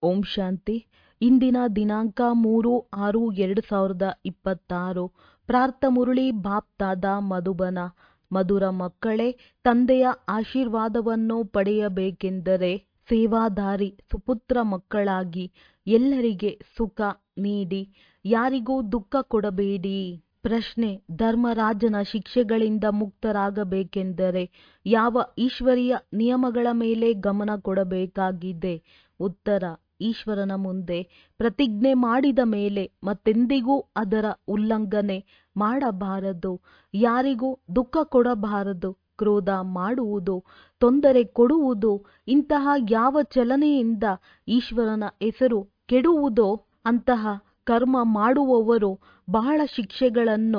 ಓಂ ಶಾಂತಿ ಇಂದಿನ ದಿನಾಂಕ ಮೂರು ಆರು ಎರಡು ಸಾವಿರದ ಇಪ್ಪತ್ತಾರು ಪ್ರಾರ್ಥ ಮುರಳಿ ಬಾಪ್ ದಾದಾ ಮಧುಬನ ಮಧುರ ಮಕ್ಕಳೇ ತಂದೆಯ ಆಶೀರ್ವಾದವನ್ನು ಪಡೆಯಬೇಕೆಂದರೆ ಸೇವಾದಾರಿ ಸುಪುತ್ರ ಮಕ್ಕಳಾಗಿ ಎಲ್ಲರಿಗೆ ಸುಖ ನೀಡಿ ಯಾರಿಗೂ ದುಃಖ ಕೊಡಬೇಡಿ ಪ್ರಶ್ನೆ ಧರ್ಮರಾಜನ ಶಿಕ್ಷೆಗಳಿಂದ ಮುಕ್ತರಾಗಬೇಕೆಂದರೆ ಯಾವ ಈಶ್ವರೀಯ ನಿಯಮಗಳ ಮೇಲೆ ಗಮನ ಕೊಡಬೇಕಾಗಿದೆ ಉತ್ತರ ಈಶ್ವರನ ಮುಂದೆ ಪ್ರತಿಜ್ಞೆ ಮಾಡಿದ ಮೇಲೆ ಮತ್ತೆಂದಿಗೂ ಅದರ ಉಲ್ಲಂಘನೆ ಮಾಡಬಾರದು ಯಾರಿಗೂ ದುಃಖ ಕೊಡಬಾರದು ಕ್ರೋಧ ಮಾಡುವುದು ತೊಂದರೆ ಕೊಡುವುದು ಇಂತಹ ಯಾವ ಚಲನೆಯಿಂದ ಈಶ್ವರನ ಹೆಸರು ಕೆಡುವುದೋ ಅಂತಹ ಕರ್ಮ ಮಾಡುವವರು ಬಹಳ ಶಿಕ್ಷೆಗಳನ್ನು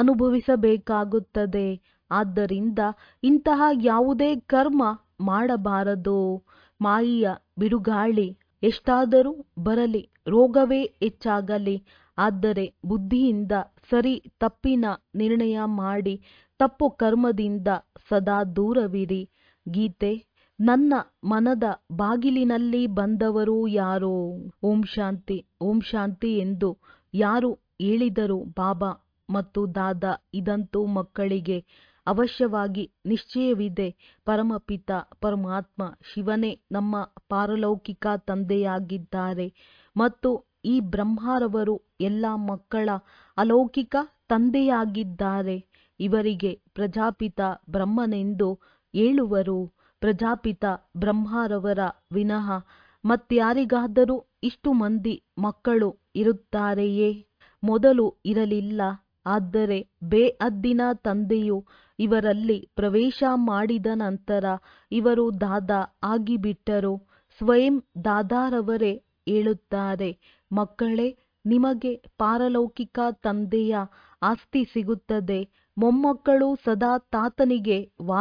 ಅನುಭವಿಸಬೇಕಾಗುತ್ತದೆ ಆದ್ದರಿಂದ ಇಂತಹ ಯಾವುದೇ ಕರ್ಮ ಮಾಡಬಾರದು ಮಾಯಿಯ ಬಿರುಗಾಳಿ ಎಷ್ಟಾದರೂ ಬರಲಿ ರೋಗವೇ ಹೆಚ್ಚಾಗಲಿ ಆದರೆ ಬುದ್ಧಿಯಿಂದ ಸರಿ ತಪ್ಪಿನ ನಿರ್ಣಯ ಮಾಡಿ ತಪ್ಪು ಕರ್ಮದಿಂದ ಸದಾ ದೂರವಿರಿ ಗೀತೆ ನನ್ನ ಮನದ ಬಾಗಿಲಿನಲ್ಲಿ ಬಂದವರು ಯಾರೋ ಓಂ ಶಾಂತಿ ಓಂ ಶಾಂತಿ ಎಂದು ಯಾರು ಹೇಳಿದರು ಬಾಬಾ ಮತ್ತು ದಾದಾ ಇದಂತೂ ಮಕ್ಕಳಿಗೆ ಅವಶ್ಯವಾಗಿ ನಿಶ್ಚಯವಿದೆ ಪರಮಪಿತ ಪರಮಾತ್ಮ ಶಿವನೇ ನಮ್ಮ ಪಾರಲೌಕಿಕ ತಂದೆಯಾಗಿದ್ದಾರೆ ಮತ್ತು ಈ ಬ್ರಹ್ಮರವರು ಎಲ್ಲ ಮಕ್ಕಳ ಅಲೌಕಿಕ ತಂದೆಯಾಗಿದ್ದಾರೆ ಇವರಿಗೆ ಪ್ರಜಾಪಿತ ಬ್ರಹ್ಮನೆಂದು ಹೇಳುವರು ಪ್ರಜಾಪಿತ ಬ್ರಹ್ಮರವರ ವಿನಃ ಮತ್ಯಾರಿಗಾದರೂ ಇಷ್ಟು ಮಂದಿ ಮಕ್ಕಳು ಇರುತ್ತಾರೆಯೇ ಮೊದಲು ಇರಲಿಲ್ಲ ಆದರೆ ಬೇಅದ್ದಿನ ತಂದೆಯು ಇವರಲ್ಲಿ ಪ್ರವೇಶ ಮಾಡಿದ ನಂತರ ಇವರು ದಾದಾ ಆಗಿಬಿಟ್ಟರು ಸ್ವಯಂ ದಾದಾರವರೇ ಹೇಳುತ್ತಾರೆ ಮಕ್ಕಳೇ ನಿಮಗೆ ಪಾರಲೌಕಿಕ ತಂದೆಯ ಆಸ್ತಿ ಸಿಗುತ್ತದೆ ಮೊಮ್ಮಕ್ಕಳು ಸದಾ ತಾತನಿಗೆ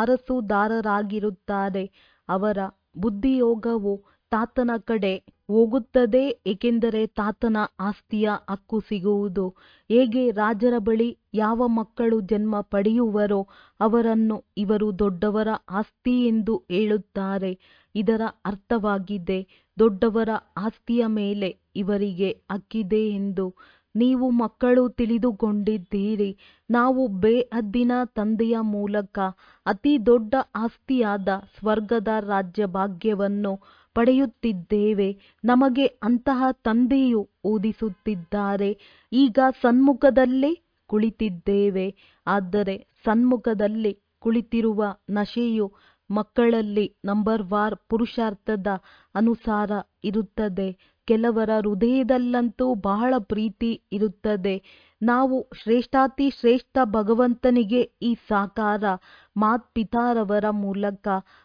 ವಾರಸುದಾರರಾಗಿರುತ್ತಾರೆ ಅವರ ಬುದ್ಧಿಯೋಗವು ತಾತನ ಕಡೆ ಹೋಗುತ್ತದೆ ಏಕೆಂದರೆ ತಾತನ ಆಸ್ತಿಯ ಹಕ್ಕು ಸಿಗುವುದು ಹೇಗೆ ರಾಜರ ಬಳಿ ಯಾವ ಮಕ್ಕಳು ಜನ್ಮ ಪಡೆಯುವರೋ ಅವರನ್ನು ಇವರು ದೊಡ್ಡವರ ಆಸ್ತಿ ಎಂದು ಹೇಳುತ್ತಾರೆ ಇದರ ಅರ್ಥವಾಗಿದೆ ದೊಡ್ಡವರ ಆಸ್ತಿಯ ಮೇಲೆ ಇವರಿಗೆ ಹಕ್ಕಿದೆ ಎಂದು ನೀವು ಮಕ್ಕಳು ತಿಳಿದುಕೊಂಡಿದ್ದೀರಿ ನಾವು ಬೇಹದ್ದಿನ ತಂದೆಯ ಮೂಲಕ ಅತಿ ದೊಡ್ಡ ಆಸ್ತಿಯಾದ ಸ್ವರ್ಗದ ರಾಜ್ಯ ಭಾಗ್ಯವನ್ನು ಪಡೆಯುತ್ತಿದ್ದೇವೆ ನಮಗೆ ಅಂತಹ ತಂದೆಯು ಓದಿಸುತ್ತಿದ್ದಾರೆ ಈಗ ಸನ್ಮುಖದಲ್ಲೇ ಕುಳಿತಿದ್ದೇವೆ ಆದರೆ ಸನ್ಮುಖದಲ್ಲಿ ಕುಳಿತಿರುವ ನಶೆಯು ಮಕ್ಕಳಲ್ಲಿ ನಂಬರ್ ವಾರ್ ಪುರುಷಾರ್ಥದ ಅನುಸಾರ ಇರುತ್ತದೆ ಕೆಲವರ ಹೃದಯದಲ್ಲಂತೂ ಬಹಳ ಪ್ರೀತಿ ಇರುತ್ತದೆ ನಾವು ಶ್ರೇಷ್ಠಾತಿ ಶ್ರೇಷ್ಠ ಭಗವಂತನಿಗೆ ಈ ಸಾಕಾರ ಮಾತ್ಪಿತಾರವರ ಮೂಲಕ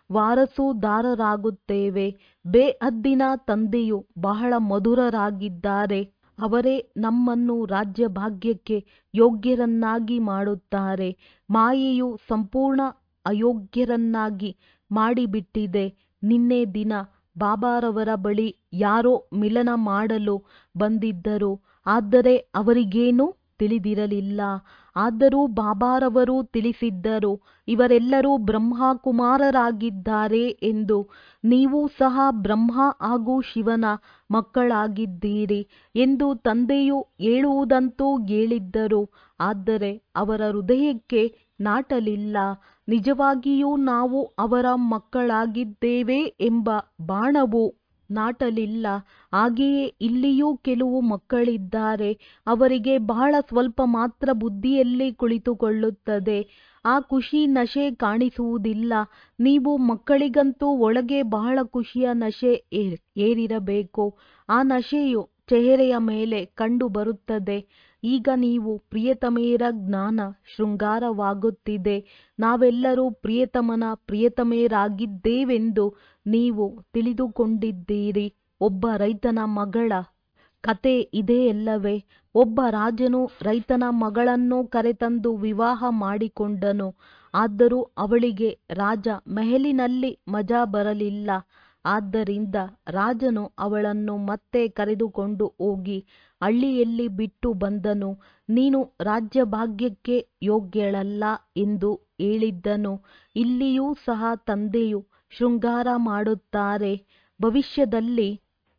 ವಾರಸುದಾರರಾಗುತ್ತೇವೆ ಬೇಹದ್ದಿನ ತಂದೆಯು ಬಹಳ ಮಧುರರಾಗಿದ್ದಾರೆ ಅವರೇ ನಮ್ಮನ್ನು ರಾಜ್ಯ ಭಾಗ್ಯಕ್ಕೆ ಯೋಗ್ಯರನ್ನಾಗಿ ಮಾಡುತ್ತಾರೆ ಮಾಯೆಯು ಸಂಪೂರ್ಣ ಅಯೋಗ್ಯರನ್ನಾಗಿ ಮಾಡಿಬಿಟ್ಟಿದೆ ನಿನ್ನೆ ದಿನ ಬಾಬಾರವರ ಬಳಿ ಯಾರೋ ಮಿಲನ ಮಾಡಲು ಬಂದಿದ್ದರು ಆದರೆ ಅವರಿಗೇನೂ ತಿಳಿದಿರಲಿಲ್ಲ ಆದರೂ ಬಾಬಾರವರು ತಿಳಿಸಿದ್ದರು ಇವರೆಲ್ಲರೂ ಬ್ರಹ್ಮ ಕುಮಾರರಾಗಿದ್ದಾರೆ ಎಂದು ನೀವು ಸಹ ಬ್ರಹ್ಮ ಹಾಗೂ ಶಿವನ ಮಕ್ಕಳಾಗಿದ್ದೀರಿ ಎಂದು ತಂದೆಯು ಹೇಳುವುದಂತೂ ಹೇಳಿದ್ದರು ಆದರೆ ಅವರ ಹೃದಯಕ್ಕೆ ನಾಟಲಿಲ್ಲ ನಿಜವಾಗಿಯೂ ನಾವು ಅವರ ಮಕ್ಕಳಾಗಿದ್ದೇವೆ ಎಂಬ ಬಾಣವು ನಾಟಲಿಲ್ಲ ಹಾಗೆಯೇ ಇಲ್ಲಿಯೂ ಕೆಲವು ಮಕ್ಕಳಿದ್ದಾರೆ ಅವರಿಗೆ ಬಹಳ ಸ್ವಲ್ಪ ಮಾತ್ರ ಬುದ್ಧಿಯಲ್ಲಿ ಕುಳಿತುಕೊಳ್ಳುತ್ತದೆ ಆ ಖುಷಿ ನಶೆ ಕಾಣಿಸುವುದಿಲ್ಲ ನೀವು ಮಕ್ಕಳಿಗಂತೂ ಒಳಗೆ ಬಹಳ ಖುಷಿಯ ನಶೆ ಏರಿರಬೇಕು ಆ ನಶೆಯು ಚೆಹರೆಯ ಮೇಲೆ ಕಂಡು ಬರುತ್ತದೆ ಈಗ ನೀವು ಪ್ರಿಯತಮೆಯರ ಜ್ಞಾನ ಶೃಂಗಾರವಾಗುತ್ತಿದೆ ನಾವೆಲ್ಲರೂ ಪ್ರಿಯತಮನ ಪ್ರಿಯತಮೆಯರಾಗಿದ್ದೇವೆಂದು ನೀವು ತಿಳಿದುಕೊಂಡಿದ್ದೀರಿ ಒಬ್ಬ ರೈತನ ಮಗಳ ಕತೆ ಇದೆಯಲ್ಲವೇ ಒಬ್ಬ ರಾಜನು ರೈತನ ಮಗಳನ್ನು ಕರೆತಂದು ವಿವಾಹ ಮಾಡಿಕೊಂಡನು ಆದರೂ ಅವಳಿಗೆ ರಾಜ ಮೆಹಲಿನಲ್ಲಿ ಮಜಾ ಬರಲಿಲ್ಲ ಆದ್ದರಿಂದ ರಾಜನು ಅವಳನ್ನು ಮತ್ತೆ ಕರೆದುಕೊಂಡು ಹೋಗಿ ಹಳ್ಳಿಯಲ್ಲಿ ಬಿಟ್ಟು ಬಂದನು ನೀನು ರಾಜ್ಯ ಭಾಗ್ಯಕ್ಕೆ ಯೋಗ್ಯಳಲ್ಲ ಎಂದು ಹೇಳಿದ್ದನು ಇಲ್ಲಿಯೂ ಸಹ ತಂದೆಯು ಶೃಂಗಾರ ಮಾಡುತ್ತಾರೆ ಭವಿಷ್ಯದಲ್ಲಿ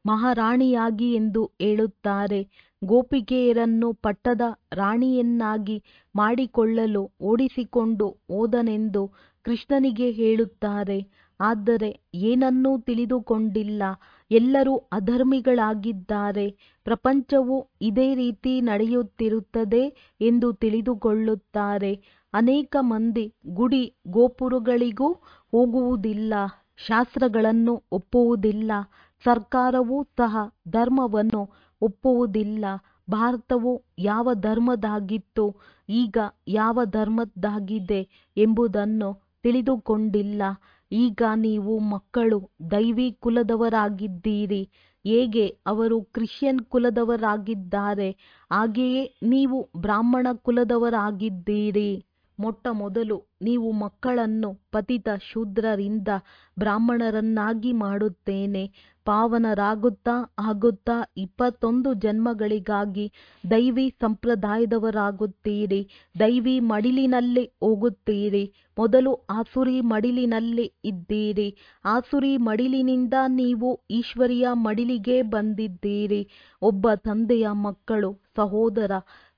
ಮಹಾರಾಣಿಯಾಗಿ ಎಂದು ಹೇಳುತ್ತಾರೆ ಗೋಪಿಕೆಯರನ್ನು ಪಟ್ಟದ ರಾಣಿಯನ್ನಾಗಿ ಮಾಡಿಕೊಳ್ಳಲು ಓಡಿಸಿಕೊಂಡು ಹೋದನೆಂದು ಕೃಷ್ಣನಿಗೆ ಹೇಳುತ್ತಾರೆ ಆದರೆ ಏನನ್ನೂ ತಿಳಿದುಕೊಂಡಿಲ್ಲ ಎಲ್ಲರೂ ಅಧರ್ಮಿಗಳಾಗಿದ್ದಾರೆ ಪ್ರಪಂಚವು ಇದೇ ರೀತಿ ನಡೆಯುತ್ತಿರುತ್ತದೆ ಎಂದು ತಿಳಿದುಕೊಳ್ಳುತ್ತಾರೆ ಅನೇಕ ಮಂದಿ ಗುಡಿ ಗೋಪುರಗಳಿಗೂ ಹೋಗುವುದಿಲ್ಲ ಶಾಸ್ತ್ರಗಳನ್ನು ಒಪ್ಪುವುದಿಲ್ಲ ಸರ್ಕಾರವೂ ಸಹ ಧರ್ಮವನ್ನು ಒಪ್ಪುವುದಿಲ್ಲ ಭಾರತವು ಯಾವ ಧರ್ಮದಾಗಿತ್ತು ಈಗ ಯಾವ ಧರ್ಮದ್ದಾಗಿದೆ ಎಂಬುದನ್ನು ತಿಳಿದುಕೊಂಡಿಲ್ಲ ಈಗ ನೀವು ಮಕ್ಕಳು ದೈವಿ ಕುಲದವರಾಗಿದ್ದೀರಿ ಹೇಗೆ ಅವರು ಕ್ರಿಶ್ಚಿಯನ್ ಕುಲದವರಾಗಿದ್ದಾರೆ ಹಾಗೆಯೇ ನೀವು ಬ್ರಾಹ್ಮಣ ಕುಲದವರಾಗಿದ್ದೀರಿ ಮೊಟ್ಟ ಮೊದಲು ನೀವು ಮಕ್ಕಳನ್ನು ಪತಿತ ಶೂದ್ರರಿಂದ ಬ್ರಾಹ್ಮಣರನ್ನಾಗಿ ಮಾಡುತ್ತೇನೆ ಪಾವನರಾಗುತ್ತಾ ಆಗುತ್ತಾ ಇಪ್ಪತ್ತೊಂದು ಜನ್ಮಗಳಿಗಾಗಿ ದೈವಿ ಸಂಪ್ರದಾಯದವರಾಗುತ್ತೀರಿ ದೈವಿ ಮಡಿಲಿನಲ್ಲಿ ಹೋಗುತ್ತೀರಿ ಮೊದಲು ಆಸುರಿ ಮಡಿಲಿನಲ್ಲಿ ಇದ್ದೀರಿ ಆಸುರಿ ಮಡಿಲಿನಿಂದ ನೀವು ಈಶ್ವರಿಯ ಮಡಿಲಿಗೆ ಬಂದಿದ್ದೀರಿ ಒಬ್ಬ ತಂದೆಯ ಮಕ್ಕಳು ಸಹೋದರ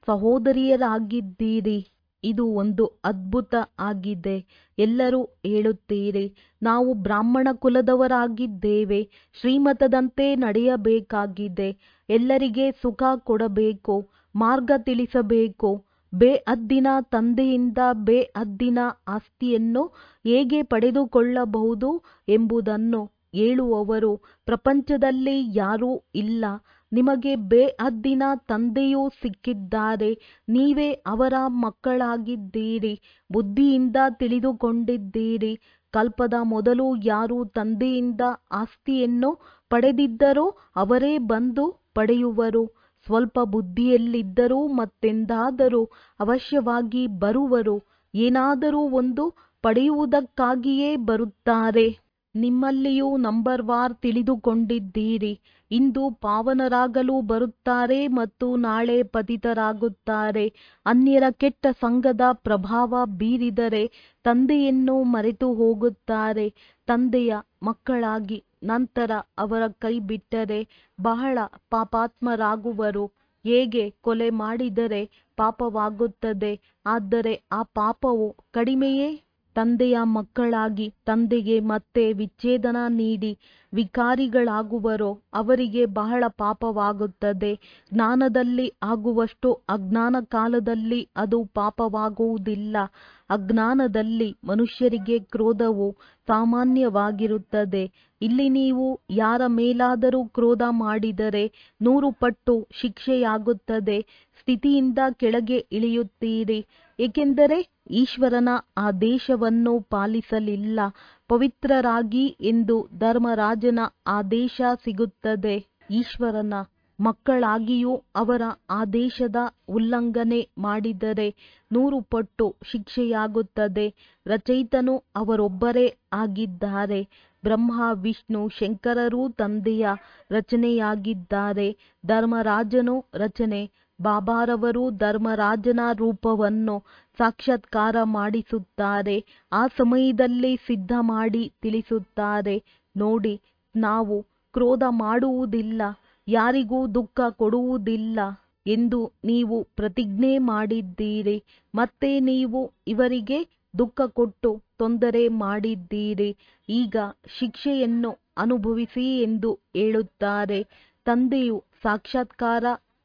ಸಹೋದರಿಯರಾಗಿದ್ದೀರಿ ಇದು ಒಂದು ಅದ್ಭುತ ಆಗಿದೆ ಎಲ್ಲರೂ ಹೇಳುತ್ತೀರಿ ನಾವು ಬ್ರಾಹ್ಮಣ ಕುಲದವರಾಗಿದ್ದೇವೆ ಶ್ರೀಮತದಂತೆ ನಡೆಯಬೇಕಾಗಿದೆ ಎಲ್ಲರಿಗೆ ಸುಖ ಕೊಡಬೇಕು ಮಾರ್ಗ ತಿಳಿಸಬೇಕು ಬೇಅದ್ದಿನ ತಂದೆಯಿಂದ ಬೇಅದ್ದಿನ ಆಸ್ತಿಯನ್ನು ಹೇಗೆ ಪಡೆದುಕೊಳ್ಳಬಹುದು ಎಂಬುದನ್ನು ಹೇಳುವವರು ಪ್ರಪಂಚದಲ್ಲಿ ಯಾರೂ ಇಲ್ಲ ನಿಮಗೆ ಬೇಅದ್ದಿನ ತಂದೆಯೂ ಸಿಕ್ಕಿದ್ದಾರೆ ನೀವೇ ಅವರ ಮಕ್ಕಳಾಗಿದ್ದೀರಿ ಬುದ್ಧಿಯಿಂದ ತಿಳಿದುಕೊಂಡಿದ್ದೀರಿ ಕಲ್ಪದ ಮೊದಲು ಯಾರು ತಂದೆಯಿಂದ ಆಸ್ತಿಯನ್ನು ಪಡೆದಿದ್ದರೋ ಅವರೇ ಬಂದು ಪಡೆಯುವರು ಸ್ವಲ್ಪ ಬುದ್ಧಿಯಲ್ಲಿದ್ದರೂ ಮತ್ತೆಂದಾದರೂ ಅವಶ್ಯವಾಗಿ ಬರುವರು ಏನಾದರೂ ಒಂದು ಪಡೆಯುವುದಕ್ಕಾಗಿಯೇ ಬರುತ್ತಾರೆ ನಿಮ್ಮಲ್ಲಿಯೂ ನಂಬರ್ ವಾರ್ ತಿಳಿದುಕೊಂಡಿದ್ದೀರಿ ಇಂದು ಪಾವನರಾಗಲು ಬರುತ್ತಾರೆ ಮತ್ತು ನಾಳೆ ಪತಿತರಾಗುತ್ತಾರೆ ಅನ್ಯರ ಕೆಟ್ಟ ಸಂಘದ ಪ್ರಭಾವ ಬೀರಿದರೆ ತಂದೆಯನ್ನು ಮರೆತು ಹೋಗುತ್ತಾರೆ ತಂದೆಯ ಮಕ್ಕಳಾಗಿ ನಂತರ ಅವರ ಕೈ ಬಿಟ್ಟರೆ ಬಹಳ ಪಾಪಾತ್ಮರಾಗುವರು ಹೇಗೆ ಕೊಲೆ ಮಾಡಿದರೆ ಪಾಪವಾಗುತ್ತದೆ ಆದರೆ ಆ ಪಾಪವು ಕಡಿಮೆಯೇ ತಂದೆಯ ಮಕ್ಕಳಾಗಿ ತಂದೆಗೆ ಮತ್ತೆ ವಿಚ್ಛೇದನ ನೀಡಿ ವಿಕಾರಿಗಳಾಗುವರೋ ಅವರಿಗೆ ಬಹಳ ಪಾಪವಾಗುತ್ತದೆ ಜ್ಞಾನದಲ್ಲಿ ಆಗುವಷ್ಟು ಅಜ್ಞಾನ ಕಾಲದಲ್ಲಿ ಅದು ಪಾಪವಾಗುವುದಿಲ್ಲ ಅಜ್ಞಾನದಲ್ಲಿ ಮನುಷ್ಯರಿಗೆ ಕ್ರೋಧವು ಸಾಮಾನ್ಯವಾಗಿರುತ್ತದೆ ಇಲ್ಲಿ ನೀವು ಯಾರ ಮೇಲಾದರೂ ಕ್ರೋಧ ಮಾಡಿದರೆ ನೂರು ಪಟ್ಟು ಶಿಕ್ಷೆಯಾಗುತ್ತದೆ ಸ್ಥಿತಿಯಿಂದ ಕೆಳಗೆ ಇಳಿಯುತ್ತೀರಿ ಏಕೆಂದರೆ ಈಶ್ವರನ ಆದೇಶವನ್ನು ಪಾಲಿಸಲಿಲ್ಲ ಪವಿತ್ರರಾಗಿ ಎಂದು ಧರ್ಮರಾಜನ ಆದೇಶ ಸಿಗುತ್ತದೆ ಈಶ್ವರನ ಮಕ್ಕಳಾಗಿಯೂ ಅವರ ಆದೇಶದ ಉಲ್ಲಂಘನೆ ಮಾಡಿದರೆ ನೂರು ಪಟ್ಟು ಶಿಕ್ಷೆಯಾಗುತ್ತದೆ ರಚಯಿತನು ಅವರೊಬ್ಬರೇ ಆಗಿದ್ದಾರೆ ಬ್ರಹ್ಮ ವಿಷ್ಣು ಶಂಕರರೂ ತಂದೆಯ ರಚನೆಯಾಗಿದ್ದಾರೆ ಧರ್ಮರಾಜನು ರಚನೆ ಬಾಬಾರವರು ಧರ್ಮರಾಜನ ರೂಪವನ್ನು ಸಾಕ್ಷಾತ್ಕಾರ ಮಾಡಿಸುತ್ತಾರೆ ಆ ಸಮಯದಲ್ಲಿ ಸಿದ್ಧ ಮಾಡಿ ತಿಳಿಸುತ್ತಾರೆ ನೋಡಿ ನಾವು ಕ್ರೋಧ ಮಾಡುವುದಿಲ್ಲ ಯಾರಿಗೂ ದುಃಖ ಕೊಡುವುದಿಲ್ಲ ಎಂದು ನೀವು ಪ್ರತಿಜ್ಞೆ ಮಾಡಿದ್ದೀರಿ ಮತ್ತೆ ನೀವು ಇವರಿಗೆ ದುಃಖ ಕೊಟ್ಟು ತೊಂದರೆ ಮಾಡಿದ್ದೀರಿ ಈಗ ಶಿಕ್ಷೆಯನ್ನು ಅನುಭವಿಸಿ ಎಂದು ಹೇಳುತ್ತಾರೆ ತಂದೆಯು ಸಾಕ್ಷಾತ್ಕಾರ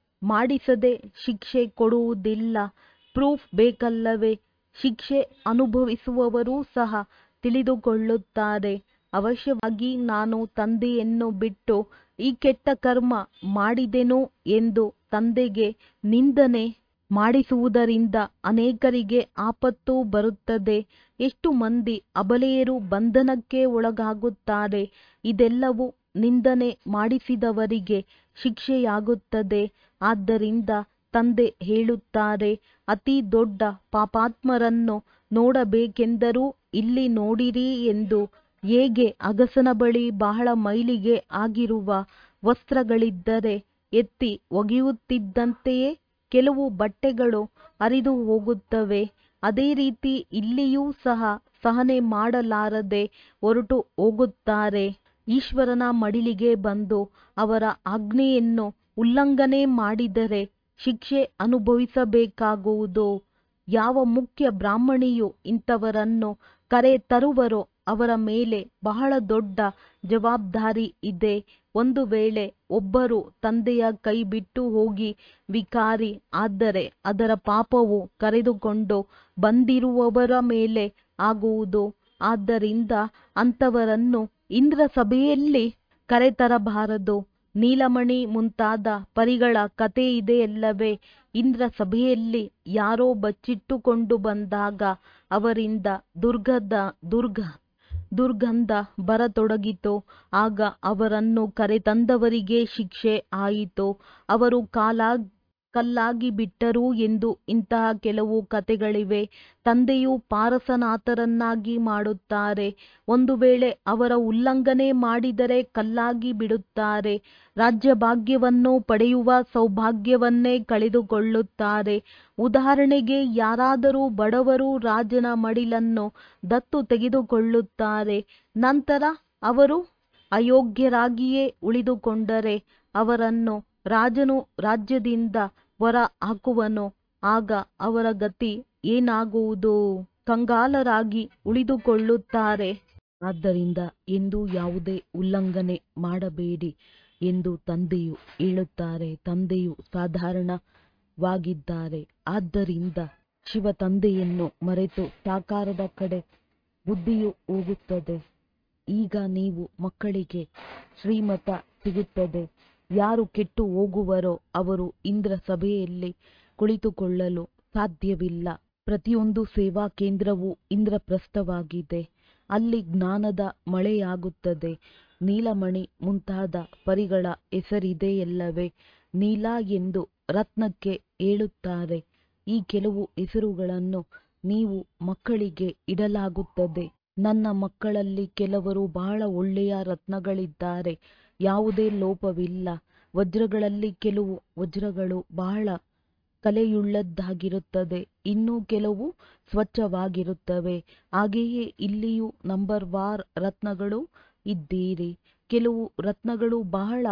ಮಾಡಿಸದೆ ಶಿಕ್ಷೆ ಕೊಡುವುದಿಲ್ಲ ಪ್ರೂಫ್ ಬೇಕಲ್ಲವೇ ಶಿಕ್ಷೆ ಅನುಭವಿಸುವವರೂ ಸಹ ತಿಳಿದುಕೊಳ್ಳುತ್ತಾರೆ ಅವಶ್ಯವಾಗಿ ನಾನು ತಂದೆಯನ್ನು ಬಿಟ್ಟು ಈ ಕೆಟ್ಟ ಕರ್ಮ ಮಾಡಿದೆನು ಎಂದು ತಂದೆಗೆ ನಿಂದನೆ ಮಾಡಿಸುವುದರಿಂದ ಅನೇಕರಿಗೆ ಆಪತ್ತು ಬರುತ್ತದೆ ಎಷ್ಟು ಮಂದಿ ಅಬಲೆಯರು ಬಂಧನಕ್ಕೆ ಒಳಗಾಗುತ್ತಾರೆ ಇದೆಲ್ಲವೂ ನಿಂದನೆ ಮಾಡಿಸಿದವರಿಗೆ ಶಿಕ್ಷೆಯಾಗುತ್ತದೆ ಆದ್ದರಿಂದ ತಂದೆ ಹೇಳುತ್ತಾರೆ ಅತಿ ದೊಡ್ಡ ಪಾಪಾತ್ಮರನ್ನು ನೋಡಬೇಕೆಂದರೂ ಇಲ್ಲಿ ನೋಡಿರಿ ಎಂದು ಹೇಗೆ ಅಗಸನ ಬಳಿ ಬಹಳ ಮೈಲಿಗೆ ಆಗಿರುವ ವಸ್ತ್ರಗಳಿದ್ದರೆ ಎತ್ತಿ ಒಗೆಯುತ್ತಿದ್ದಂತೆಯೇ ಕೆಲವು ಬಟ್ಟೆಗಳು ಹರಿದು ಹೋಗುತ್ತವೆ ಅದೇ ರೀತಿ ಇಲ್ಲಿಯೂ ಸಹ ಸಹನೆ ಮಾಡಲಾರದೆ ಹೊರಟು ಹೋಗುತ್ತಾರೆ ಈಶ್ವರನ ಮಡಿಲಿಗೆ ಬಂದು ಅವರ ಆಜ್ಞೆಯನ್ನು ಉಲ್ಲಂಘನೆ ಮಾಡಿದರೆ ಶಿಕ್ಷೆ ಅನುಭವಿಸಬೇಕಾಗುವುದು ಯಾವ ಮುಖ್ಯ ಬ್ರಾಹ್ಮಣಿಯು ಇಂಥವರನ್ನು ಕರೆ ತರುವರೋ ಅವರ ಮೇಲೆ ಬಹಳ ದೊಡ್ಡ ಜವಾಬ್ದಾರಿ ಇದೆ ಒಂದು ವೇಳೆ ಒಬ್ಬರು ತಂದೆಯ ಕೈ ಬಿಟ್ಟು ಹೋಗಿ ವಿಕಾರಿ ಆದರೆ ಅದರ ಪಾಪವು ಕರೆದುಕೊಂಡು ಬಂದಿರುವವರ ಮೇಲೆ ಆಗುವುದು ಆದ್ದರಿಂದ ಅಂಥವರನ್ನು ಇಂದ್ರ ಸಭೆಯಲ್ಲಿ ಕರೆತರಬಾರದು ನೀಲಮಣಿ ಮುಂತಾದ ಪರಿಗಳ ಕತೆ ಇದೆಯಲ್ಲವೇ ಇಂದ್ರ ಸಭೆಯಲ್ಲಿ ಯಾರೋ ಬಚ್ಚಿಟ್ಟುಕೊಂಡು ಬಂದಾಗ ಅವರಿಂದ ದುರ್ಗದ ದುರ್ಗ ದುರ್ಗಂಧ ಬರತೊಡಗಿತು ಆಗ ಅವರನ್ನು ಕರೆತಂದವರಿಗೆ ಶಿಕ್ಷೆ ಆಯಿತು ಅವರು ಕಾಲ ಕಲ್ಲಾಗಿ ಬಿಟ್ಟರು ಎಂದು ಇಂತಹ ಕೆಲವು ಕತೆಗಳಿವೆ ತಂದೆಯು ಪಾರಸನಾಥರನ್ನಾಗಿ ಮಾಡುತ್ತಾರೆ ಒಂದು ವೇಳೆ ಅವರ ಉಲ್ಲಂಘನೆ ಮಾಡಿದರೆ ಕಲ್ಲಾಗಿ ಬಿಡುತ್ತಾರೆ ರಾಜ್ಯಭಾಗ್ಯವನ್ನು ಪಡೆಯುವ ಸೌಭಾಗ್ಯವನ್ನೇ ಕಳೆದುಕೊಳ್ಳುತ್ತಾರೆ ಉದಾಹರಣೆಗೆ ಯಾರಾದರೂ ಬಡವರು ರಾಜನ ಮಡಿಲನ್ನು ದತ್ತು ತೆಗೆದುಕೊಳ್ಳುತ್ತಾರೆ ನಂತರ ಅವರು ಅಯೋಗ್ಯರಾಗಿಯೇ ಉಳಿದುಕೊಂಡರೆ ಅವರನ್ನು ರಾಜನು ರಾಜ್ಯದಿಂದ ಹೊರ ಹಾಕುವನು ಆಗ ಅವರ ಗತಿ ಏನಾಗುವುದು ಕಂಗಾಲರಾಗಿ ಉಳಿದುಕೊಳ್ಳುತ್ತಾರೆ ಆದ್ದರಿಂದ ಎಂದೂ ಯಾವುದೇ ಉಲ್ಲಂಘನೆ ಮಾಡಬೇಡಿ ಎಂದು ತಂದೆಯು ಹೇಳುತ್ತಾರೆ ತಂದೆಯು ಸಾಧಾರಣವಾಗಿದ್ದಾರೆ ಆದ್ದರಿಂದ ಶಿವ ತಂದೆಯನ್ನು ಮರೆತು ಸಾಕಾರದ ಕಡೆ ಬುದ್ಧಿಯು ಹೋಗುತ್ತದೆ ಈಗ ನೀವು ಮಕ್ಕಳಿಗೆ ಶ್ರೀಮತ ಸಿಗುತ್ತದೆ ಯಾರು ಕೆಟ್ಟು ಹೋಗುವರೋ ಅವರು ಇಂದ್ರ ಸಭೆಯಲ್ಲಿ ಕುಳಿತುಕೊಳ್ಳಲು ಸಾಧ್ಯವಿಲ್ಲ ಪ್ರತಿಯೊಂದು ಸೇವಾ ಕೇಂದ್ರವೂ ಇಂದ್ರಪ್ರಸ್ಥವಾಗಿದೆ ಅಲ್ಲಿ ಜ್ಞಾನದ ಮಳೆಯಾಗುತ್ತದೆ ನೀಲಮಣಿ ಮುಂತಾದ ಪರಿಗಳ ಹೆಸರಿದೆಯಲ್ಲವೇ ನೀಲ ಎಂದು ರತ್ನಕ್ಕೆ ಹೇಳುತ್ತಾರೆ ಈ ಕೆಲವು ಹೆಸರುಗಳನ್ನು ನೀವು ಮಕ್ಕಳಿಗೆ ಇಡಲಾಗುತ್ತದೆ ನನ್ನ ಮಕ್ಕಳಲ್ಲಿ ಕೆಲವರು ಬಹಳ ಒಳ್ಳೆಯ ರತ್ನಗಳಿದ್ದಾರೆ ಯಾವುದೇ ಲೋಪವಿಲ್ಲ ವಜ್ರಗಳಲ್ಲಿ ಕೆಲವು ವಜ್ರಗಳು ಬಹಳ ಕಲೆಯುಳ್ಳದ್ದಾಗಿರುತ್ತದೆ ಇನ್ನು ಕೆಲವು ಸ್ವಚ್ಛವಾಗಿರುತ್ತವೆ ಹಾಗೆಯೇ ಇಲ್ಲಿಯೂ ನಂಬರ್ ವಾರ್ ರತ್ನಗಳು ಇದ್ದೀರಿ ಕೆಲವು ರತ್ನಗಳು ಬಹಳ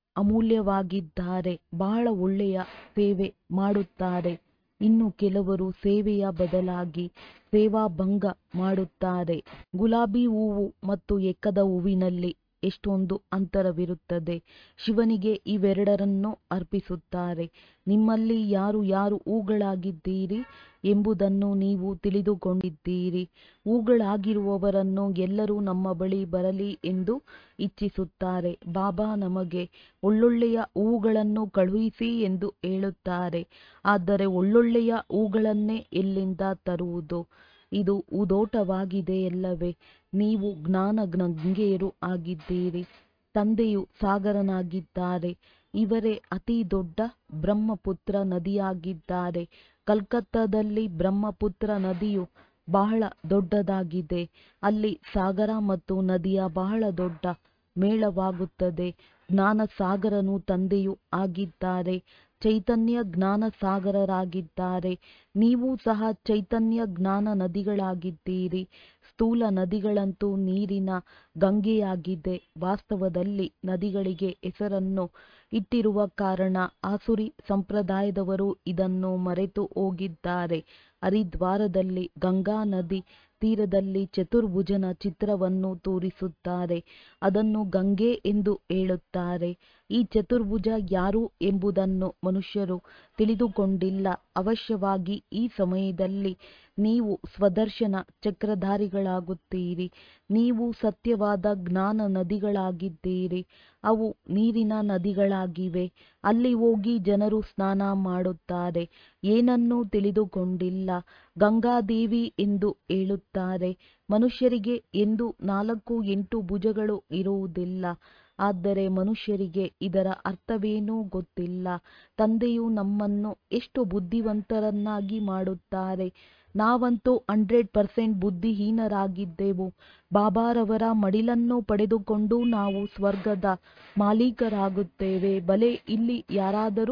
ಅಮೂಲ್ಯವಾಗಿದ್ದಾರೆ ಬಹಳ ಒಳ್ಳೆಯ ಸೇವೆ ಮಾಡುತ್ತಾರೆ ಇನ್ನು ಕೆಲವರು ಸೇವೆಯ ಬದಲಾಗಿ ಸೇವಾಭಂಗ ಮಾಡುತ್ತಾರೆ ಗುಲಾಬಿ ಹೂವು ಮತ್ತು ಎಕ್ಕದ ಹೂವಿನಲ್ಲಿ ಎಷ್ಟೊಂದು ಅಂತರವಿರುತ್ತದೆ ಶಿವನಿಗೆ ಇವೆರಡರನ್ನೂ ಅರ್ಪಿಸುತ್ತಾರೆ ನಿಮ್ಮಲ್ಲಿ ಯಾರು ಯಾರು ಹೂಗಳಾಗಿದ್ದೀರಿ ಎಂಬುದನ್ನು ನೀವು ತಿಳಿದುಕೊಂಡಿದ್ದೀರಿ ಹೂಗಳಾಗಿರುವವರನ್ನು ಎಲ್ಲರೂ ನಮ್ಮ ಬಳಿ ಬರಲಿ ಎಂದು ಇಚ್ಛಿಸುತ್ತಾರೆ ಬಾಬಾ ನಮಗೆ ಒಳ್ಳೊಳ್ಳೆಯ ಹೂಗಳನ್ನು ಕಳುಹಿಸಿ ಎಂದು ಹೇಳುತ್ತಾರೆ ಆದರೆ ಒಳ್ಳೊಳ್ಳೆಯ ಹೂಗಳನ್ನೇ ಎಲ್ಲಿಂದ ತರುವುದು ಇದು ಹೂದೋಟವಾಗಿದೆಯಲ್ಲವೇ ನೀವು ಜ್ಞಾನ ಗಂಗೆಯರು ಆಗಿದ್ದೀರಿ ತಂದೆಯು ಸಾಗರನಾಗಿದ್ದಾರೆ ಇವರೇ ಅತಿ ದೊಡ್ಡ ಬ್ರಹ್ಮಪುತ್ರ ನದಿಯಾಗಿದ್ದಾರೆ ಕಲ್ಕತ್ತಾದಲ್ಲಿ ಬ್ರಹ್ಮಪುತ್ರ ನದಿಯು ಬಹಳ ದೊಡ್ಡದಾಗಿದೆ ಅಲ್ಲಿ ಸಾಗರ ಮತ್ತು ನದಿಯ ಬಹಳ ದೊಡ್ಡ ಮೇಳವಾಗುತ್ತದೆ ಜ್ಞಾನ ಸಾಗರನು ತಂದೆಯೂ ಆಗಿದ್ದಾರೆ ಚೈತನ್ಯ ಜ್ಞಾನ ಸಾಗರರಾಗಿದ್ದಾರೆ ನೀವು ಸಹ ಚೈತನ್ಯ ಜ್ಞಾನ ನದಿಗಳಾಗಿದ್ದೀರಿ ಸ್ಥೂಲ ನದಿಗಳಂತೂ ನೀರಿನ ಗಂಗೆಯಾಗಿದೆ ವಾಸ್ತವದಲ್ಲಿ ನದಿಗಳಿಗೆ ಹೆಸರನ್ನು ಇಟ್ಟಿರುವ ಕಾರಣ ಆಸುರಿ ಸಂಪ್ರದಾಯದವರು ಇದನ್ನು ಮರೆತು ಹೋಗಿದ್ದಾರೆ ಹರಿದ್ವಾರದಲ್ಲಿ ಗಂಗಾ ನದಿ ತೀರದಲ್ಲಿ ಚತುರ್ಭುಜನ ಚಿತ್ರವನ್ನು ತೋರಿಸುತ್ತಾರೆ ಅದನ್ನು ಗಂಗೆ ಎಂದು ಹೇಳುತ್ತಾರೆ ಈ ಚತುರ್ಭುಜ ಯಾರು ಎಂಬುದನ್ನು ಮನುಷ್ಯರು ತಿಳಿದುಕೊಂಡಿಲ್ಲ ಅವಶ್ಯವಾಗಿ ಈ ಸಮಯದಲ್ಲಿ ನೀವು ಸ್ವದರ್ಶನ ಚಕ್ರಧಾರಿಗಳಾಗುತ್ತೀರಿ ನೀವು ಸತ್ಯವಾದ ಜ್ಞಾನ ನದಿಗಳಾಗಿದ್ದೀರಿ ಅವು ನೀರಿನ ನದಿಗಳಾಗಿವೆ ಅಲ್ಲಿ ಹೋಗಿ ಜನರು ಸ್ನಾನ ಮಾಡುತ್ತಾರೆ ಏನನ್ನೂ ತಿಳಿದುಕೊಂಡಿಲ್ಲ ಗಂಗಾದೇವಿ ಎಂದು ಹೇಳುತ್ತಾರೆ ಮನುಷ್ಯರಿಗೆ ಎಂದು ನಾಲ್ಕು ಎಂಟು ಭುಜಗಳು ಇರುವುದಿಲ್ಲ ಆದರೆ ಮನುಷ್ಯರಿಗೆ ಇದರ ಅರ್ಥವೇನೂ ಗೊತ್ತಿಲ್ಲ ತಂದೆಯು ನಮ್ಮನ್ನು ಎಷ್ಟು ಬುದ್ಧಿವಂತರನ್ನಾಗಿ ಮಾಡುತ್ತಾರೆ ನಾವಂತೂ ಹಂಡ್ರೆಡ್ ಪರ್ಸೆಂಟ್ ಬುದ್ಧಿಹೀನರಾಗಿದ್ದೆವು ಬಾಬಾರವರ ಮಡಿಲನ್ನು ಪಡೆದುಕೊಂಡು ನಾವು ಸ್ವರ್ಗದ ಮಾಲೀಕರಾಗುತ್ತೇವೆ ಭಲೆ ಇಲ್ಲಿ ಯಾರಾದರೂ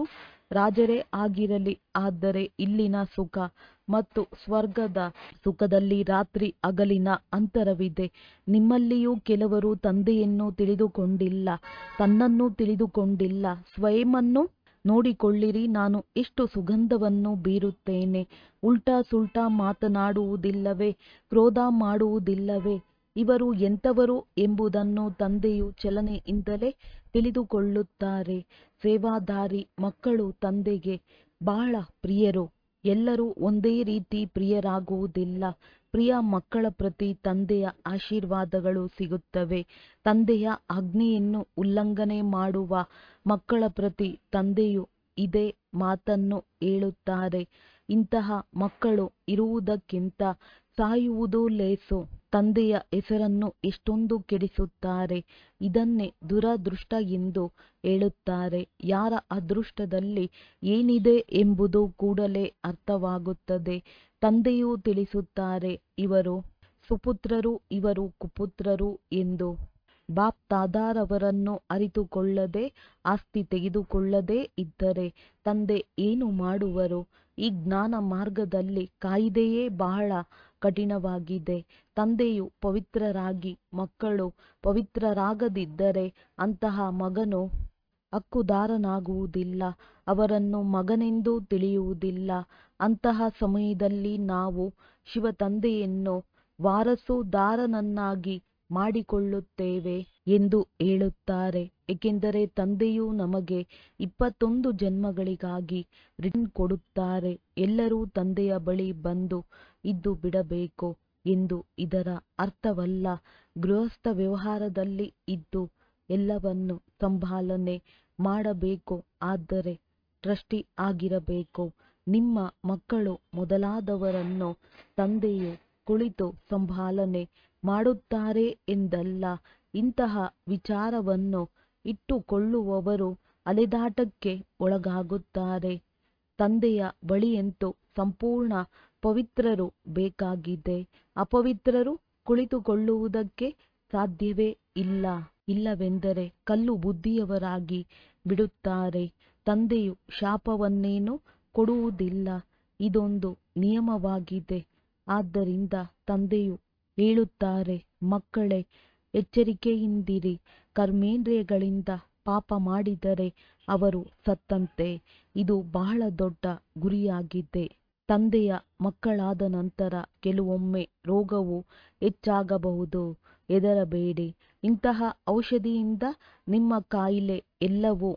ರಾಜರೇ ಆಗಿರಲಿ ಆದರೆ ಇಲ್ಲಿನ ಸುಖ ಮತ್ತು ಸ್ವರ್ಗದ ಸುಖದಲ್ಲಿ ರಾತ್ರಿ ಹಗಲಿನ ಅಂತರವಿದೆ ನಿಮ್ಮಲ್ಲಿಯೂ ಕೆಲವರು ತಂದೆಯನ್ನು ತಿಳಿದುಕೊಂಡಿಲ್ಲ ತನ್ನನ್ನು ತಿಳಿದುಕೊಂಡಿಲ್ಲ ಸ್ವಯಂವನ್ನು ನೋಡಿಕೊಳ್ಳಿರಿ ನಾನು ಎಷ್ಟು ಸುಗಂಧವನ್ನು ಬೀರುತ್ತೇನೆ ಉಲ್ಟಾ ಸುಲ್ಟಾ ಮಾತನಾಡುವುದಿಲ್ಲವೇ ಕ್ರೋಧ ಮಾಡುವುದಿಲ್ಲವೇ ಇವರು ಎಂಥವರು ಎಂಬುದನ್ನು ತಂದೆಯು ಚಲನೆಯಿಂದಲೇ ತಿಳಿದುಕೊಳ್ಳುತ್ತಾರೆ ಸೇವಾದಾರಿ ಮಕ್ಕಳು ತಂದೆಗೆ ಬಹಳ ಪ್ರಿಯರು ಎಲ್ಲರೂ ಒಂದೇ ರೀತಿ ಪ್ರಿಯರಾಗುವುದಿಲ್ಲ ಪ್ರಿಯ ಮಕ್ಕಳ ಪ್ರತಿ ತಂದೆಯ ಆಶೀರ್ವಾದಗಳು ಸಿಗುತ್ತವೆ ತಂದೆಯ ಆಜ್ಞೆಯನ್ನು ಉಲ್ಲಂಘನೆ ಮಾಡುವ ಮಕ್ಕಳ ಪ್ರತಿ ತಂದೆಯು ಇದೇ ಮಾತನ್ನು ಹೇಳುತ್ತಾರೆ ಇಂತಹ ಮಕ್ಕಳು ಇರುವುದಕ್ಕಿಂತ ಸಾಯುವುದು ಲೇಸು ತಂದೆಯ ಹೆಸರನ್ನು ಎಷ್ಟೊಂದು ಕೆಡಿಸುತ್ತಾರೆ ಇದನ್ನೇ ದುರದೃಷ್ಟ ಎಂದು ಹೇಳುತ್ತಾರೆ ಯಾರ ಅದೃಷ್ಟದಲ್ಲಿ ಏನಿದೆ ಎಂಬುದು ಕೂಡಲೇ ಅರ್ಥವಾಗುತ್ತದೆ ತಂದೆಯು ತಿಳಿಸುತ್ತಾರೆ ಇವರು ಸುಪುತ್ರರು ಇವರು ಕುಪುತ್ರರು ಎಂದು ಬಾಪ್ ತಾದಾರವರನ್ನು ಅರಿತುಕೊಳ್ಳದೆ ಆಸ್ತಿ ತೆಗೆದುಕೊಳ್ಳದೇ ಇದ್ದರೆ ತಂದೆ ಏನು ಮಾಡುವರು ಈ ಜ್ಞಾನ ಮಾರ್ಗದಲ್ಲಿ ಕಾಯಿದೆಯೇ ಬಹಳ ಕಠಿಣವಾಗಿದೆ ತಂದೆಯು ಪವಿತ್ರರಾಗಿ ಮಕ್ಕಳು ಪವಿತ್ರರಾಗದಿದ್ದರೆ ಅಂತಹ ಮಗನು ಹಕ್ಕುದಾರನಾಗುವುದಿಲ್ಲ ಅವರನ್ನು ಮಗನೆಂದು ತಿಳಿಯುವುದಿಲ್ಲ ಅಂತಹ ಸಮಯದಲ್ಲಿ ನಾವು ಶಿವ ತಂದೆಯನ್ನು ವಾರಸುದಾರನನ್ನಾಗಿ ಮಾಡಿಕೊಳ್ಳುತ್ತೇವೆ ಎಂದು ಹೇಳುತ್ತಾರೆ ಏಕೆಂದರೆ ತಂದೆಯು ನಮಗೆ ಇಪ್ಪತ್ತೊಂದು ಜನ್ಮಗಳಿಗಾಗಿ ರಿಟರ್ನ್ ಕೊಡುತ್ತಾರೆ ಎಲ್ಲರೂ ತಂದೆಯ ಬಳಿ ಬಂದು ಇದ್ದು ಬಿಡಬೇಕು ಎಂದು ಇದರ ಅರ್ಥವಲ್ಲ ಗೃಹಸ್ಥ ವ್ಯವಹಾರದಲ್ಲಿ ಇದ್ದು ಎಲ್ಲವನ್ನು ಸಂಭಾಲನೆ ಮಾಡಬೇಕು ಆದರೆ ಟ್ರಸ್ಟಿ ಆಗಿರಬೇಕು ನಿಮ್ಮ ಮಕ್ಕಳು ಮೊದಲಾದವರನ್ನು ತಂದೆಯು ಕುಳಿತು ಸಂಭಾಲನೆ ಮಾಡುತ್ತಾರೆ ಎಂದಲ್ಲ ಇಂತಹ ವಿಚಾರವನ್ನು ಇಟ್ಟುಕೊಳ್ಳುವವರು ಅಲೆದಾಟಕ್ಕೆ ಒಳಗಾಗುತ್ತಾರೆ ತಂದೆಯ ಬಳಿಯಂತೂ ಸಂಪೂರ್ಣ ಪವಿತ್ರರು ಬೇಕಾಗಿದೆ ಅಪವಿತ್ರರು ಕುಳಿತುಕೊಳ್ಳುವುದಕ್ಕೆ ಸಾಧ್ಯವೇ ಇಲ್ಲ ಇಲ್ಲವೆಂದರೆ ಕಲ್ಲು ಬುದ್ಧಿಯವರಾಗಿ ಬಿಡುತ್ತಾರೆ ತಂದೆಯು ಶಾಪವನ್ನೇನು ಕೊಡುವುದಿಲ್ಲ ಇದೊಂದು ನಿಯಮವಾಗಿದೆ ಆದ್ದರಿಂದ ತಂದೆಯು ಹೇಳುತ್ತಾರೆ ಮಕ್ಕಳೇ ಎಚ್ಚರಿಕೆಯಿಂದಿರಿ ಕರ್ಮೇಂದ್ರಿಯಗಳಿಂದ ಪಾಪ ಮಾಡಿದರೆ ಅವರು ಸತ್ತಂತೆ ಇದು ಬಹಳ ದೊಡ್ಡ ಗುರಿಯಾಗಿದೆ ತಂದೆಯ ಮಕ್ಕಳಾದ ನಂತರ ಕೆಲವೊಮ್ಮೆ ರೋಗವು ಹೆಚ್ಚಾಗಬಹುದು ಹೆದರಬೇಡಿ ಇಂತಹ ಔಷಧಿಯಿಂದ ನಿಮ್ಮ ಕಾಯಿಲೆ ಎಲ್ಲವೂ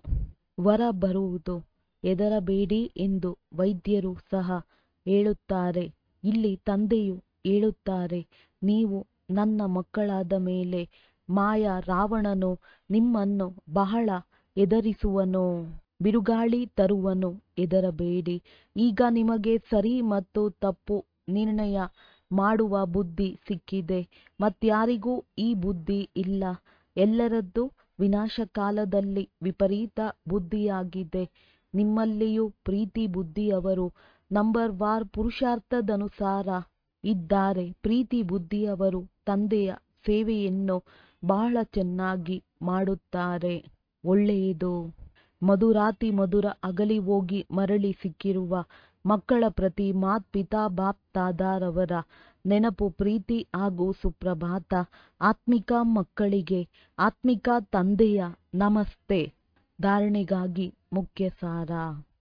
ಹೊರಬರುವುದು ಹೆದರಬೇಡಿ ಎಂದು ವೈದ್ಯರು ಸಹ ಹೇಳುತ್ತಾರೆ ಇಲ್ಲಿ ತಂದೆಯು ಹೇಳುತ್ತಾರೆ ನೀವು ನನ್ನ ಮಕ್ಕಳಾದ ಮೇಲೆ ಮಾಯ ರಾವಣನು ನಿಮ್ಮನ್ನು ಬಹಳ ಹೆದರಿಸುವನು ಬಿರುಗಾಳಿ ತರುವನು ಹೆದರಬೇಡಿ ಈಗ ನಿಮಗೆ ಸರಿ ಮತ್ತು ತಪ್ಪು ನಿರ್ಣಯ ಮಾಡುವ ಬುದ್ಧಿ ಸಿಕ್ಕಿದೆ ಮತ್ಯಾರಿಗೂ ಈ ಬುದ್ಧಿ ಇಲ್ಲ ಎಲ್ಲರದ್ದು ವಿನಾಶಕಾಲದಲ್ಲಿ ವಿಪರೀತ ಬುದ್ಧಿಯಾಗಿದೆ ನಿಮ್ಮಲ್ಲಿಯೂ ಪ್ರೀತಿ ಬುದ್ಧಿಯವರು ನಂಬರ್ ವಾರ್ ಪುರುಷಾರ್ಥದನುಸಾರ ಇದ್ದಾರೆ ಪ್ರೀತಿ ಬುದ್ಧಿಯವರು ತಂದೆಯ ಸೇವೆಯನ್ನು ಬಹಳ ಚೆನ್ನಾಗಿ ಮಾಡುತ್ತಾರೆ ಒಳ್ಳೆಯದು ಮಧುರಾತಿ ಮಧುರ ಅಗಲಿ ಹೋಗಿ ಮರಳಿ ಸಿಕ್ಕಿರುವ ಮಕ್ಕಳ ಪ್ರತಿ ಮಾತ್ ಪಿತಾ ಬಾಪ್ ತಾದಾರವರ ನೆನಪು ಪ್ರೀತಿ ಹಾಗೂ ಸುಪ್ರಭಾತ ಆತ್ಮಿಕ ಮಕ್ಕಳಿಗೆ ಆತ್ಮಿಕ ತಂದೆಯ ನಮಸ್ತೆ ಧಾರಣೆಗಾಗಿ ಮುಖ್ಯ ಸಾರ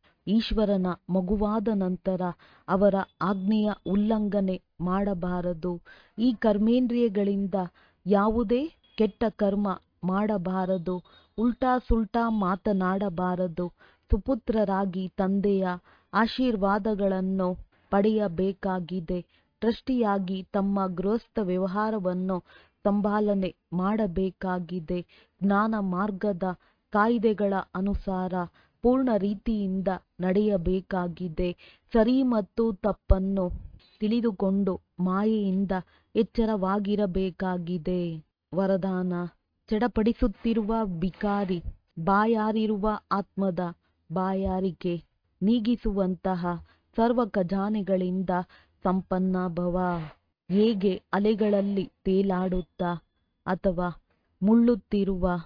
ಈಶ್ವರನ ಮಗುವಾದ ನಂತರ ಅವರ ಆಜ್ಞೆಯ ಉಲ್ಲಂಘನೆ ಮಾಡಬಾರದು ಈ ಕರ್ಮೇಂದ್ರಿಯಗಳಿಂದ ಯಾವುದೇ ಕೆಟ್ಟ ಕರ್ಮ ಮಾಡಬಾರದು ಉಲ್ಟಾ ಸುಲ್ಟಾ ಮಾತನಾಡಬಾರದು ಸುಪುತ್ರರಾಗಿ ತಂದೆಯ ಆಶೀರ್ವಾದಗಳನ್ನು ಪಡೆಯಬೇಕಾಗಿದೆ ಟ್ರಸ್ಟಿಯಾಗಿ ತಮ್ಮ ಗೃಹಸ್ಥ ವ್ಯವಹಾರವನ್ನು ಸಂಭಾಲನೆ ಮಾಡಬೇಕಾಗಿದೆ ಜ್ಞಾನ ಮಾರ್ಗದ ಕಾಯಿದೆಗಳ ಅನುಸಾರ ಪೂರ್ಣ ರೀತಿಯಿಂದ ನಡೆಯಬೇಕಾಗಿದೆ ಸರಿ ಮತ್ತು ತಪ್ಪನ್ನು ತಿಳಿದುಕೊಂಡು ಮಾಯೆಯಿಂದ ಎಚ್ಚರವಾಗಿರಬೇಕಾಗಿದೆ ವರದಾನ ಚಡಪಡಿಸುತ್ತಿರುವ ಬಿಕಾರಿ ಬಾಯಾರಿರುವ ಆತ್ಮದ ಬಾಯಾರಿಕೆ ನೀಗಿಸುವಂತಹ ಸರ್ವ ಖಜಾನೆಗಳಿಂದ ಸಂಪನ್ನ ಭವ ಹೇಗೆ ಅಲೆಗಳಲ್ಲಿ ತೇಲಾಡುತ್ತಾ ಅಥವಾ ಮುಳ್ಳುತ್ತಿರುವ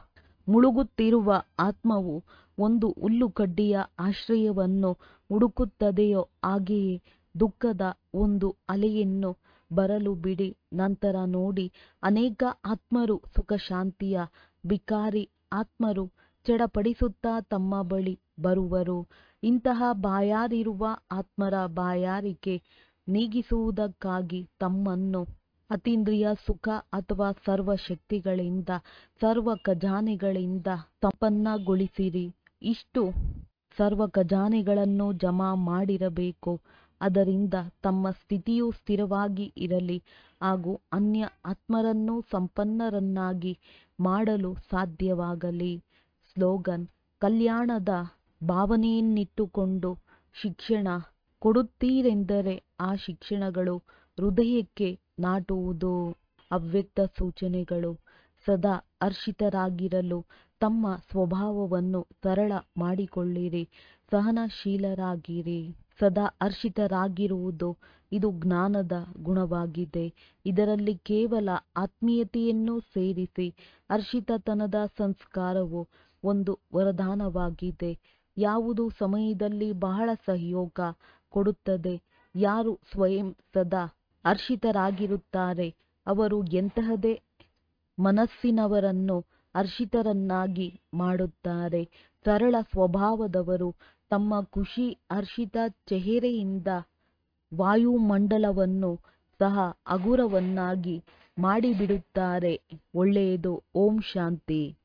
ಮುಳುಗುತ್ತಿರುವ ಆತ್ಮವು ಒಂದು ಹುಲ್ಲುಕಡ್ಡಿಯ ಆಶ್ರಯವನ್ನು ಹುಡುಕುತ್ತದೆಯೋ ಹಾಗೆಯೇ ದುಃಖದ ಒಂದು ಅಲೆಯನ್ನು ಬರಲು ಬಿಡಿ ನಂತರ ನೋಡಿ ಅನೇಕ ಆತ್ಮರು ಸುಖಶಾಂತಿಯ ಭಿಕಾರಿ ಆತ್ಮರು ಚಡಪಡಿಸುತ್ತಾ ತಮ್ಮ ಬಳಿ ಬರುವರು ಇಂತಹ ಬಾಯಾರಿರುವ ಆತ್ಮರ ಬಾಯಾರಿಕೆ ನೀಗಿಸುವುದಕ್ಕಾಗಿ ತಮ್ಮನ್ನು ಅತೀಂದ್ರಿಯ ಸುಖ ಅಥವಾ ಸರ್ವ ಶಕ್ತಿಗಳಿಂದ ಸರ್ವ ಖಜಾನೆಗಳಿಂದ ಸಂಪನ್ನಗೊಳಿಸಿರಿ ಇಷ್ಟು ಸರ್ವ ಖಜಾನೆಗಳನ್ನು ಜಮಾ ಮಾಡಿರಬೇಕು ಅದರಿಂದ ತಮ್ಮ ಸ್ಥಿತಿಯು ಸ್ಥಿರವಾಗಿ ಇರಲಿ ಹಾಗೂ ಅನ್ಯ ಆತ್ಮರನ್ನು ಸಂಪನ್ನರನ್ನಾಗಿ ಮಾಡಲು ಸಾಧ್ಯವಾಗಲಿ ಸ್ಲೋಗನ್ ಕಲ್ಯಾಣದ ಭಾವನೆಯನ್ನಿಟ್ಟುಕೊಂಡು ಶಿಕ್ಷಣ ಕೊಡುತ್ತೀರೆಂದರೆ ಆ ಶಿಕ್ಷಣಗಳು ಹೃದಯಕ್ಕೆ ನಾಟುವುದು ಅವ್ಯಕ್ತ ಸೂಚನೆಗಳು ಸದಾ ಹರ್ಷಿತರಾಗಿರಲು ತಮ್ಮ ಸ್ವಭಾವವನ್ನು ಸರಳ ಮಾಡಿಕೊಳ್ಳಿರಿ ಸಹನಶೀಲರಾಗಿರಿ ಸದಾ ಹರ್ಷಿತರಾಗಿರುವುದು ಇದು ಜ್ಞಾನದ ಗುಣವಾಗಿದೆ ಇದರಲ್ಲಿ ಕೇವಲ ಆತ್ಮೀಯತೆಯನ್ನು ಸೇರಿಸಿ ಹರ್ಷಿತತನದ ಸಂಸ್ಕಾರವು ಒಂದು ವರದಾನವಾಗಿದೆ ಯಾವುದು ಸಮಯದಲ್ಲಿ ಬಹಳ ಸಹಯೋಗ ಕೊಡುತ್ತದೆ ಯಾರು ಸ್ವಯಂ ಸದಾ ಹರ್ಷಿತರಾಗಿರುತ್ತಾರೆ ಅವರು ಎಂತಹದೇ ಮನಸ್ಸಿನವರನ್ನು ಹರ್ಷಿತರನ್ನಾಗಿ ಮಾಡುತ್ತಾರೆ ಸರಳ ಸ್ವಭಾವದವರು ತಮ್ಮ ಖುಷಿ ಹರ್ಷಿತ ಚೆಹರೆಯಿಂದ ವಾಯುಮಂಡಲವನ್ನು ಸಹ ಹಗುರವನ್ನಾಗಿ ಮಾಡಿಬಿಡುತ್ತಾರೆ ಒಳ್ಳೆಯದು ಓಂ ಶಾಂತಿ